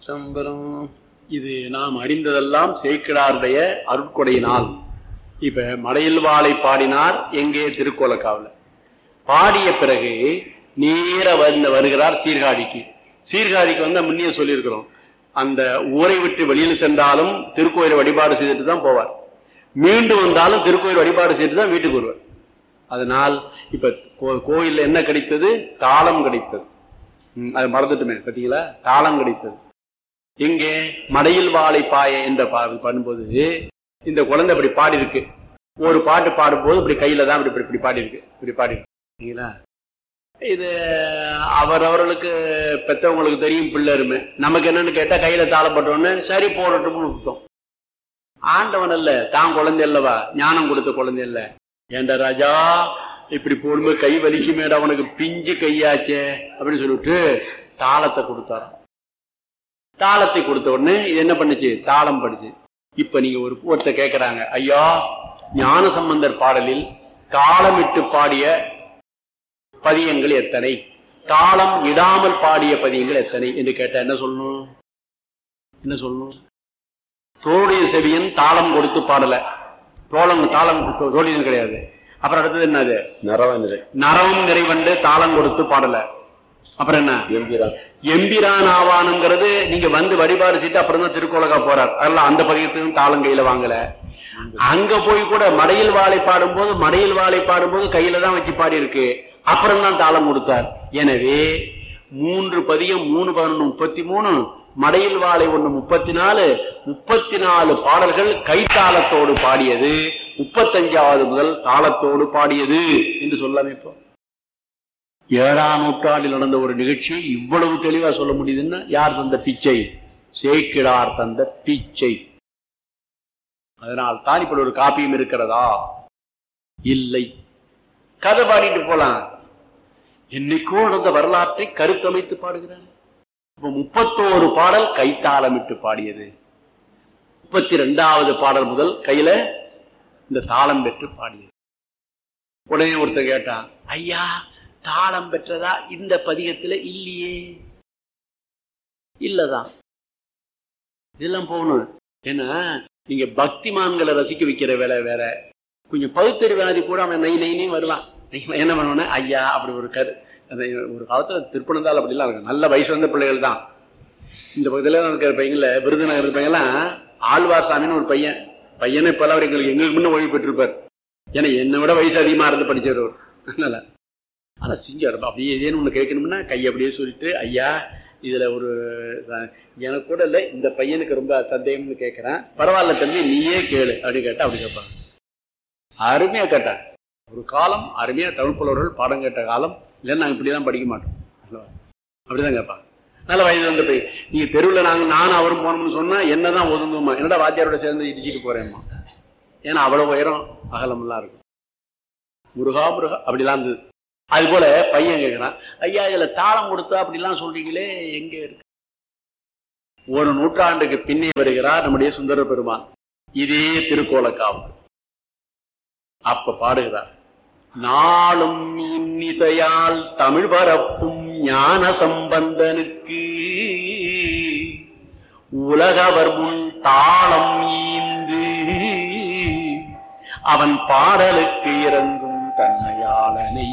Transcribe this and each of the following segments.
சம்பரம் இது நாம் அறிந்ததெல்லாம் சேக்கிடாருடைய அருட்கொடையினால் இப்ப மடையில் வாழை பாடினார் எங்கே திருக்கோலக்காவில் பாடிய பிறகு நேர வந்து வருகிறார் சீர்காழிக்கு சீர்காழிக்கு வந்து முன்னே சொல்லியிருக்கிறோம் அந்த ஊரை விட்டு வெளியில் சென்றாலும் திருக்கோயில் வழிபாடு செய்துட்டு தான் போவார் மீண்டும் வந்தாலும் திருக்கோயில் வழிபாடு செய்துட்டு தான் வீட்டுக்கு வருவார் அதனால் இப்ப கோ- கோயில்ல என்ன கிடைத்தது தாளம் கிடைத்தது ம், அது மறந்துட்டுமே பார்த்தீங்களா தாளம் கிடைத்தது எங்கே மடையில் வாழை பாய என்ற பா- பண்ணும்போது இந்த குழந்தை இப்படி பாடி இருக்கு ஒரு பாட்டு பாடும்போது இப்படி கையில தான் இப்படி இப்படி இப்படி பாடி இருக்கு இப்படி பாடி இருக்கு சரிங்களா இது அவரவர்களுக்கு பெத்தவங்களுக்கு தெரியும் பிள்ளைருமே நமக்கு என்னன்னு கேட்டா கையில தாளப்பட்டோன்னு சரி போடட்டும்னு விட்டோம் ஆண்டவன் அல்ல தான் குழந்தை அல்லவா ஞானம் கொடுத்த குழந்தை இல்ல ஏண்டா ராஜா இப்படி போடும்போது கை வலிக்குமேடா அவனுக்கு பிஞ்சு கையாச்சே அப்படின்னு சொல்லிட்டு தாளத்தை கொடுத்தாராம் தாளத்தை கொடுத்த உடனே இது என்ன பண்ணுச்சு தாளம் படிச்சு இப்ப நீங்க ஒரு ஒருத்தர் கேக்குறாங்க ஐயா ஞான சம்பந்தர் பாடலில் தாளமிட்டு பாடிய பதியங்கள் எத்தனை தாளம் இடாமல் பாடிய பதியங்கள் எத்தனை என்று கேட்டா என்ன சொல்லணும் என்ன சொல்லணும் தோளுடைய செவியன் தாளம் கொடுத்து பாடல தோளம் தாளம் தோ- தோழியன் கிடையாது அப்புறம் அடுத்தது என்னது நரவநிலை நரவம் நிறைவண்டு தாளம் கொடுத்து பாடல அப்புறம் என்ன எம்பிரான் எம்பிரான் ஆவானுங்கிறது நீங்க வந்து வழிபாடு செய்து அப்புறம் தான் திருக்கோலகா போறார் அதெல்லாம் அந்த பதியத்துக்கும் தாளம் கையில வாங்கல அங்க போய் கூட மடையில் வாழை பாடும்போது மடையில் வாழை பாடும்போது கையில தான் வச்சு பாடி இருக்கு அப்புறம் தான் தாளம் கொடுத்தார் எனவே மூன்று பதியம் மூணு பதினொன்று முப்பத்தி மூணு மடையில் வாழை ஒண்ணு முப்பத்தி நாலு முப்பத்தி நாலு பாடல்கள் கைத்தாளத்தோடு பாடியது முப்பத்தஞ்சாவது முதல் தாளத்தோடு பாடியது என்று சொல்லாமே இப்போ ஏழாம் நூற்றாண்டில் நடந்த ஒரு நிகழ்ச்சியை இவ்வளவு தெளிவா சொல்ல முடியுதுன்னா யார் தந்த பிச்சை சேக்கிடார் தந்த பிச்சை அதனால் தான் இப்படி ஒரு காப்பியம் இருக்கிறதா இல்லை கதை பாடிட்டு போலாம் என்னைக்கோ நடந்த வரலாற்றை கருத்தமைத்து பாடுகிறார் இப்ப முப்பத்தோரு பாடல் கைத்தாளமிட்டு பாடியது முப்பத்தி ரெண்டாவது பாடல் முதல் கையில இந்த தாளம் பெற்று பாடியது உடனே ஒருத்தர் கேட்டான் ஐயா தாளம் பெற்றதா இந்த பதிகத்துல இல்லையே இல்லதான் இதெல்லாம் போகணும் ஏன்னா நீங்க பக்திமான்களை ரசிக்க வைக்கிற வேலை வேற கொஞ்சம் பகுத்தறிவாதி கூட அவன் நை நைனே வருவான் நீங்க என்ன பண்ணுவோன்னா ஐயா அப்படி ஒரு கரு அந்த ஒரு காலத்துல திருப்பணந்தால் அப்படிலாம் இருக்கு நல்ல வயசு வந்த பிள்ளைகள் தான் இந்த பக்கத்துல இருக்கிற பையங்கள விருதுநகர் இருக்கிற பையன்லாம் ஆழ்வார் சாமின்னு ஒரு பையன் பையனை இப்ப அவர் எங்களுக்கு எங்களுக்கு முன்ன ஓய்வு பெற்றிருப்பார் ஏன்னா என்னை விட வயசு அதிகமா இருந்து படிச்சவர் அவர். அதனால ஆனா சிங்கம் அப்படியே ஏதேன்னு ஒண்ணு கேட்கணும்னா கை அப்படியே சொல்லிட்டு ஐயா இதுல ஒரு அஹ், எனக்கு கூட இல்லை இந்த பையனுக்கு ரொம்ப சந்தேகம்னு கேட்கிறேன் பரவாயில்ல தம்பி நீயே கேளு அப்படின்னு கேட்டா அப்படி கேட்பாங்க அருமையா கேட்டாங்க ஒரு காலம் அருமையா தமிழ் புலவர்கள் பாடம் கேட்ட காலம் இல்லைன்னா நாங்க இப்படிதான் படிக்க மாட்டோம் அல்லவா? அப்படிதான் கேட்பாங்க நல்ல வயது வந்த போய் நீங்க தெருவில் நாங்க நானும் அவரும் போனோம்னு சொன்னா என்னதான் ஒதுங்குமா என்னடா வாத்தியாரோட சேர்ந்து இடிச்சிட்டு போறேம்மா ஏன்னா அவ்வளவு உயரம் அகலமெல்லாம் இருக்கும் முருகா முருகா அப்படிலாம் இருந்தது அது போல பையன் கேட்கிறான் ஐயா இதுல தாளம் கொடுத்தா அப்படிலாம் சொல்றீங்களே எங்க இருக்கு ஒரு நூற்றாண்டுக்கு பின்னே வருகிறார் நம்முடைய சுந்தர பெருமான் இதே திருக்கோலக்காவு அப்ப பாடுகிறார் நாளும் இன்னிசையால் தமிழ் பரப்பும் ஞான சம்பந்தனுக்கு உலகவர் முன் தாளம் ஈந்து அவன் பாடலுக்கு இறங்கும் தன்னையாளனை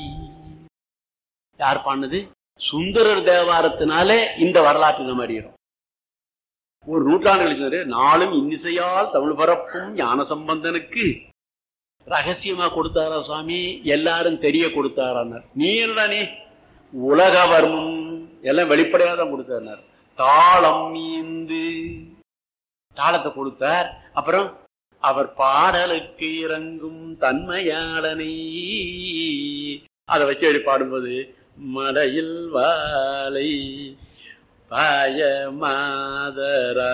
யார் பாடுனது சுந்தரர் தேவாரத்தினாலே இந்த வரலாற்றை நம்ம அறிகிறோம் ஒரு நூற்றாண்டு கழிச்சு நாளும் இன்னிசையால் தமிழ் பரப்பும் ஞான சம்பந்தனுக்கு ரகசியமா கொடுத்தாரா சுவாமி எல்லாரும் தெரிய கொடுத்தாரான்னார் நீ என்னடா நீ உலகவர் முன் எல்லாம் வெளிப்படையா தான் கொடுத்தார் தாளம் மீந்து தாளத்தை கொடுத்தார் அப்புறம் அவர் பாடலுக்கு இறங்கும் தன்மையாளனை அதை வச்சு அப்படி பாடும்போது மலையில் வாலை பாய மாதரா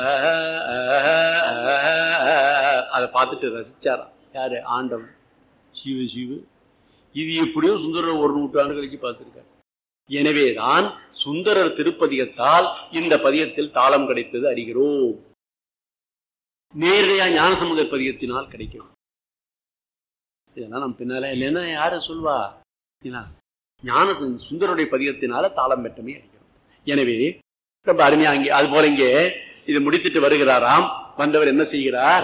அதை பார்த்துட்டு ரசிச்சாராம் யாரு ஆண்டவன் சிவ சிவ இது எப்படியோ சுந்தரர் ஒரு நூற்றாண்டு கழிச்சு பார்த்திருக்கார் எனவேதான் சுந்தரர் திருப்பதிகத்தால் இந்த பதியத்தில் தாளம் கிடைத்தது அறிகிறோம் நேரடியா ஞானசமுக பதிகத்தினால் கிடைக்கும் இதெல்லாம் நம்ம பின்னால இல்லைன்னா யாரு சொல்வா என்ன? ஞான சுந்தருடைய பதிகத்தினால தாளம் பெற்றமே அறிகிறோம் எனவே ரொம்ப அருமையா அங்கே அது போல இங்கே இது முடித்துட்டு வருகிறாராம் வந்தவர் என்ன செய்கிறார்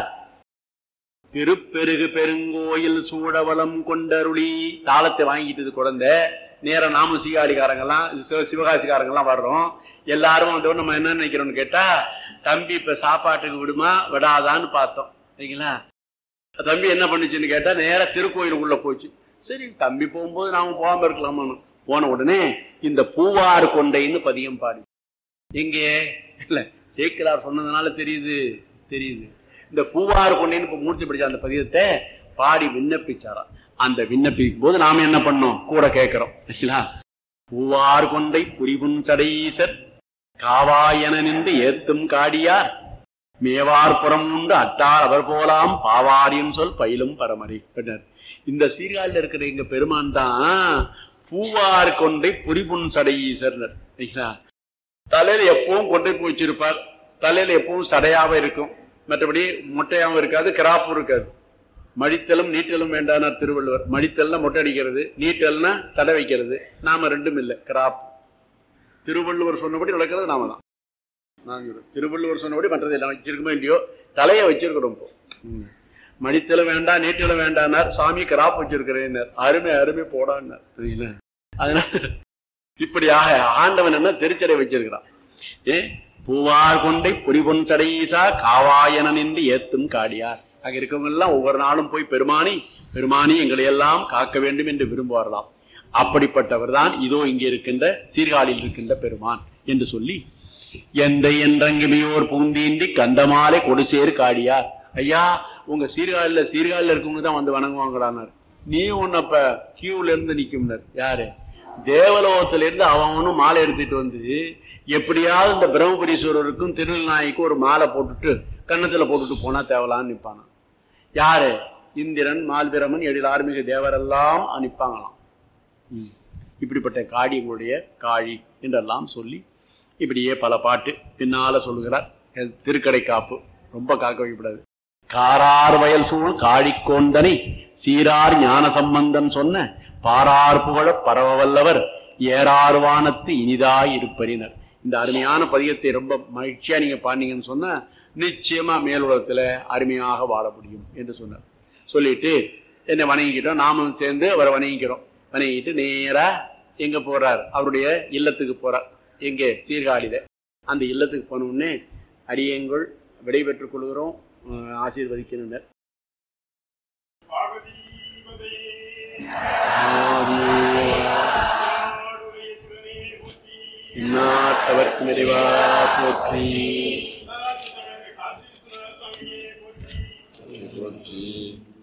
திருப்பெருகு பெருங்கோயில் சூழவலம் கொண்டருளி தாளத்தை வாங்கிட்டது குழந்தை நேரா நாம சீகாழிக்காரங்கெல்லாம் சிவ- சிவகாசிக்காரங்கெல்லாம் வர்றோம் எல்லாரும் வந்து நம்ம என்ன நினைக்கிறோம்னு கேட்டா தம்பி இப்ப சாப்பாட்டுக்கு விடுமா விடாதான்னு பார்த்தோம் சரிங்களா தம்பி என்ன பண்ணுச்சுன்னு கேட்டா நேரா திருக்கோயிலுக்குள்ள போச்சு சரி தம்பி போகும்போது நாம போகாம இருக்கலாமான்னு போன உடனே இந்த பூவாறு கொண்டைன்னு பதியம் பாடி எங்கே இல்ல சேக்கிரார் சொன்னதுனால தெரியுது தெரியுது இந்த பூவாறு கொண்டைன்னு இப்ப மூர்த்தி பிடிச்ச அந்த பதியத்தை பாடி விண்ணப்பிச்சாராம் அந்த விண்ணப்பிக்கும் போது நாம என்ன பண்ணோம் கூட கேட்கிறோம் சரிங்களா பூவார் கொண்டை புரிபுன் சடையீசர் காவாயன நின்று ஏத்தும் காடியார் மேவார் புறம் உண்டு அட்டார் அவர் போலாம் பாவாரியம் சொல் பயிலும் பரமரி அப்படின்னாரு. இந்த சீர்காழில் இருக்கிற எங்க பெருமான் தான் பூவார் கொண்டை புரிபுன் சடையீசர் சரிங்களா தலையில எப்பவும் கொண்டை பூ வச்சிருப்பார் தலையில எப்பவும் சடையாவ இருக்கும் மற்றபடி மொட்டையாவும் இருக்காது கிராப்பும் இருக்காது மடித்தலும் நீட்டலும் வேண்டானார் திருவள்ளுவர் மடித்தல்னா மொட்டை அடிக்கிறது நீட்டல்னா தடை வைக்கிறது நாம ரெண்டும் இல்லை கிராப் திருவள்ளுவர் சொன்னபடி நடக்கிறது நாம தான் நான் சொல்றேன். திருவள்ளுவர் சொன்னபடி மற்றது எல்லாம் வச்சிருக்கோமோ இல்லையோ தலையை வச்சிருக்கிறோம் இப்போ ம். மடித்தலும் வேண்டாம் நீட்டலும் வேண்டானார் சாமி கிராப் வச்சிருக்கிறேன் அருமை அருமை போடான்னார் சரிங்களா அதனால இப்படியாக ஆண்டவன் என்ன திருச்சடை வச்சிருக்கிறான் ஏ பூவார் கொண்டை பொறிபொன் சடையீசா காவாயன நின்று ஏத்தும் காடியார் அங்க இருக்கவங்க எல்லாம் ஒவ்வொரு நாளும் போய் பெருமானி பெருமானி எங்களை எல்லாம் காக்க வேண்டும் என்று விரும்புவார்களாம் அப்படிப்பட்டவர் தான் இதோ இங்கே இருக்கின்ற சீர்காழியில் இருக்கின்ற பெருமான் என்று சொல்லி எந்த என்றங்கிமையோர் பூந்தீண்டி கந்தமாலை கொடுசேர் காடியார் ஐயா உங்க சீர்காழில சீர்காழில இருக்கவங்க தான் வந்து வணங்குவாங்களானார் நீ உன்னப்ப கியூல இருந்து நிக்கும்னர் யாரு தேவலோகத்துல இருந்து அவனும் மாலை எடுத்துட்டு வந்து எப்படியாவது இந்த பிரம்மபுரீஸ்வரருக்கும் திருநாய்க்கும் ஒரு மாலை போட்டுட்டு கன்னத்துல போட்டுட்டு போனா தேவலான்னு நிப்பானா யாரு இந்திரன் மால்பிரமன் எழில் ஆர்மிக தேவரெல்லாம் அனுப்பாங்களாம் ம். இப்படிப்பட்ட காடியங்களுடைய காழி என்றெல்லாம் சொல்லி இப்படியே பல பாட்டு பின்னால சொல்லுகிறார் திருக்கடை காப்பு ரொம்ப காக்க வைக்கப்படாது காரார் வயல் சூழ் காழிக்கோண்டனை சீரார் ஞான சம்பந்தன் சொன்ன பாரார் புகழ பரவ வல்லவர் ஏறார் வானத்து இனிதாய் இருப்பறினர் இந்த அருமையான பதியத்தை ரொம்ப மகிழ்ச்சியா நீங்க பாண்டீங்கன்னு சொன்னா நிச்சயமா மேலுலகத்துல அருமையாக வாழ முடியும் என்று சொன்னார் சொல்லிட்டு என்னை வணங்கிக்கிட்டோம் நாமும் சேர்ந்து அவரை வணங்கிக்கிறோம் வணங்கிட்டு நேரா எங்க போறார் அவருடைய இல்லத்துக்கு போறார் எங்கே சீர்காழியில அந்த இல்லத்துக்கு போன உடனே அடியங்கள் விடைபெற்றுக் கொள்கிறோம் அஹ் ஆசீர்வதிக்கின்றனர் நாட்டவர்க்கு நிறைவா போற்றி போற்றி